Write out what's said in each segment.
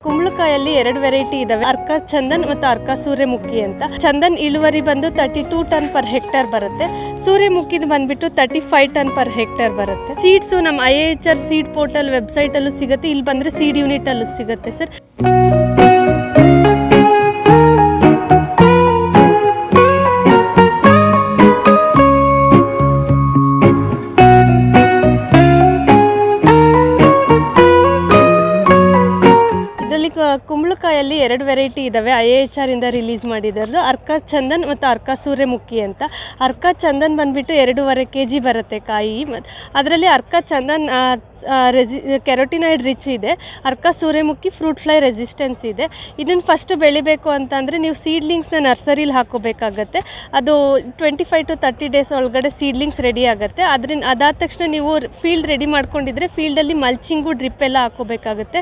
ಕುಂಬಳಕಾಯಲ್ಲಿ ಎರಡು ವೆರೈಟಿ ಇದಾವೆ ಅರ್ಕ ಚಂದನ್ ಮತ್ತು ಅರ್ಕ ಸೂರ್ಯಮುಖಿ ಅಂತ ಚಂದನ್ ಇಳುವರಿ ಬಂದು thirty two tonne per hectare ಬರುತ್ತೆ ಸೂರ್ಯಮುಖಿದು ಬಂದ್ಬಿಟ್ಟು thirty five tonne per hectare ಬರುತ್ತೆ ಸೀಡ್ಸು ನಮ್ಮ I H R seed portal website ಅಲ್ಲೂ ಸಿಗುತ್ತೆ ಇಲ್ಲಿ ಬಂದ್ರೆ ಸೀಡ್ ಯೂನಿಟ್ ಅಲ್ಲೂ ಸಿಗುತ್ತೆ ಸರ್ ಇದರಲ್ಲಿ ಕ- ಕುಂಬಳಕಾಯಲ್ಲಿ ಎರಡು ವೆರೈಟಿ ಇದಾವೆ ಐ ಎಚ್ ಆರ್ ಇಂದ ರಿಲೀಸ್ ಮಾಡಿರೋದು ಅರ್ಕ ಚಂದನ್ ಮತ್ತು ಅರ್ಕ ಸೂರ್ಯಮುಖಿ ಅಂತ ಅರ್ಕ ಚಂದನ್ ಬಂದ್ಬಿಟ್ಟು ಎರಡೂವರೆ ಕೆ ಜಿ ಬರುತ್ತೆ ಕಾಯಿ ಮತ್ತು ಅದರಲ್ಲಿ ಅರ್ಕ ಚಂದನ್ ಆ, ಆ, ರೆಸಿ ಕೆರೋಟಿನೈಡ್ ರಿಚ್ ಇದೆ Arka Suryamukhi fruit fly resistance ಇದೆ ಇದನ್ನು ಫಸ್ಟ್ ಬೆಳಿಬೇಕು ಅಂತಂದರೆ ನೀವು ಸೀಡ್ಲಿಂಗ್ಸ್ನ ನರ್ಸರಿಲಿ ಹಾಕೋಬೇಕಾಗತ್ತೆ ಅದು twenty five to thirty days ಒಳಗಡೆ ಸೀಡ್ಲಿಂಗ್ಸ್ ರೆಡಿ ಆಗುತ್ತೆ ಅದರಿಂದ ಅದಾದ ತಕ್ಷಣ ನೀವು ಫೀಲ್ಡ್ ರೆಡಿ ಮಾಡ್ಕೊಂಡಿದ್ರೆ ಫೀಲ್ಡಲ್ಲಿ ಮಲ್ಚಿಂಗು ಡ್ರಿಪ್ ಎಲ್ಲ ಹಾಕೋಬೇಕಾಗುತ್ತೆ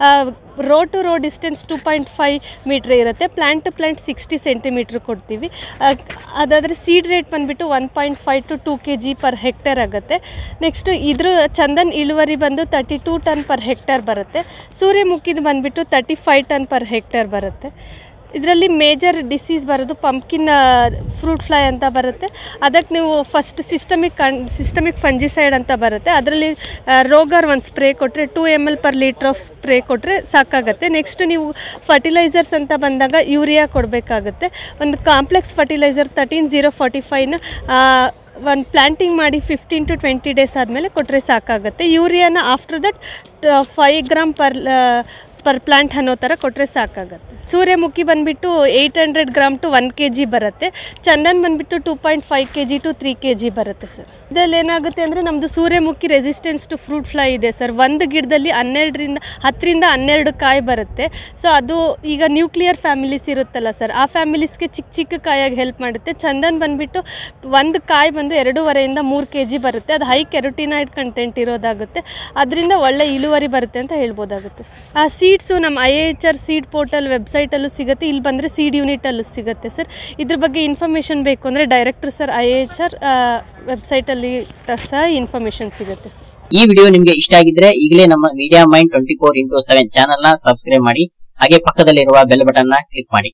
row to row distance two point five metre ಇರುತ್ತೆ plant to plant sixty centimetre ಕೊಡ್ತೀವಿ ಆ, ಅದಾದರೆ ಸೀಡ್ ರೇಟ್ ಬಂದುಬಿಟ್ಟು one point five to two K G per hectare ಆಗುತ್ತೆ ನೆಕ್ಸ್ಟು ಇದ್ರ ಚಂದನ್ ಇಳುವರಿ ಬಂದು thirty two tonne per hectare ಬರುತ್ತೆ ಸೂರ್ಯಮುಖಿದು ಬಂದುಬಿಟ್ಟು thirty five tonne per hectare ಬರುತ್ತೆ ಇದರಲ್ಲಿ ಮೇಜರ್ ಡಿಸೀಸ್ ಬರೋದು ಪಂಪ್ಕಿನ್ ಫ್ರೂಟ್ ಫ್ಲೈ ಅಂತ ಬರುತ್ತೆ ಅದಕ್ಕೆ ನೀವು ಫಸ್ಟ್ ಸಿಸ್ಟಮಿಕ್ ಕನ್ ಸಿಸ್ಟಮಿಕ್ ಫಂಜಿಸೈಡ್ ಅಂತ ಬರುತ್ತೆ ಅದರಲ್ಲಿ ರೋಗರ್ ಒಂದು ಸ್ಪ್ರೇ ಕೊಟ್ಟರೆ two M L per litre of spray ಕೊಟ್ಟರೆ ಸಾಕಾಗುತ್ತೆ ನೆಕ್ಸ್ಟ್ ನೀವು ಫರ್ಟಿಲೈಸರ್ಸ್ ಅಂತ ಬಂದಾಗ ಯೂರಿಯಾ ಕೊಡಬೇಕಾಗುತ್ತೆ ಒಂದು complex fertiliser thirteen zero forty ಫೈವ್ನ ಒಂದು ಪ್ಲ್ಯಾಂಟಿಂಗ್ ಮಾಡಿ ಫಿಫ್ಟೀನ್ ಟು ಟ್ವೆಂಟಿ ಡೇಸ್ ಆದಮೇಲೆ ಕೊಟ್ಟರೆ ಸಾಕಾಗುತ್ತೆ ಯೂರಿಯಾನ after that five gram per per plant ಅನ್ನೋ ಥರ ಕೊಟ್ಟರೆ ಸಾಕಾಗುತ್ತೆ ಸೂರ್ಯಮುಖಿ ಬಂದುಬಿಟ್ಟು eight hundred gram to one K G ಬರುತ್ತೆ ಚಂದನ್ ಬಂದುಬಿಟ್ಟು two point five K G to three K G ಬರುತ್ತೆ ಸರ್ ಇದರಲ್ಲಿ ಏನಾಗುತ್ತೆ ಅಂದರೆ ನಮ್ಮದು Suryamukhi resistance to fruit fly ಇದೆ ಸರ್ ಒಂದು ಗಿಡದಲ್ಲಿ ಹನ್ನೆರಡರಿಂದ ಹತ್ತರಿಂದ ಹನ್ನೆರಡು ಕಾಯಿ ಬರುತ್ತೆ ಸೊ ಅದು ಈಗ ನ್ಯೂಕ್ಲಿಯರ್ ಫ್ಯಾಮಿಲೀಸ್ ಇರುತ್ತಲ್ಲ ಸರ್ ಆ ಫ್ಯಾಮಿಲೀಸ್ಗೆ ಚಿಕ್ಕ ಚಿಕ್ಕ ಕಾಯಾಗಿ ಹೆಲ್ಪ್ ಮಾಡುತ್ತೆ ಚಂದನ್ ಬಂದುಬಿಟ್ಟು ಒಂದು ಕಾಯಿ ಬಂದು ಎರಡೂವರೆಯಿಂದ ಮೂರು ಕೆ ಜಿ ಬರುತ್ತೆ ಅದು ಹೈ ಕೆರೋಟಿನೈಡ್ ಕಂಟೆಂಟ್ ಇರೋದಾಗುತ್ತೆ ಅದರಿಂದ ಒಳ್ಳೆ ಇಳುವರಿ ಬರುತ್ತೆ ಅಂತ ಹೇಳ್ಬೋದಾಗುತ್ತೆ ಸರ್ ಆ ಸೀಡ್ಸು ನಮ್ಮ I H R seed portal ವೆಬ್ಸೈಟಲ್ಲೂ ಸಿಗುತ್ತೆ ಇಲ್ಲಿ ಬಂದರೆ ಸೀಡ್ ಯೂನಿಟಲ್ಲೂ ಸಿಗುತ್ತೆ ಸರ್ ಇದ್ರ ಬಗ್ಗೆ ಇನ್ಫಾರ್ಮೇಷನ್ ಬೇಕು ಅಂದರೆ director sir I H R ವೆಬ್ಸೈಟಲ್ಲಿ ಸಹ ಇನ್ಫಾರ್ಮೇಷನ್ ಸಿಗುತ್ತೆ ಸರ್ ಈ ವಿಡಿಯೋ ನಿಮ್ಗೆ ಇಷ್ಟ ಆಗಿದ್ರೆ ಈಗಲೇ ನಮ್ಮ media mind twenty four into seven channel ನ ಸಬ್ಸ್ಕ್ರೈಬ್ ಮಾಡಿ ಹಾಗೆ ಪಕ್ಕದಲ್ಲಿರುವ ಬೆಲ್ ಬಟನ್ ನ ಕ್ಲಿಕ್ ಮಾಡಿ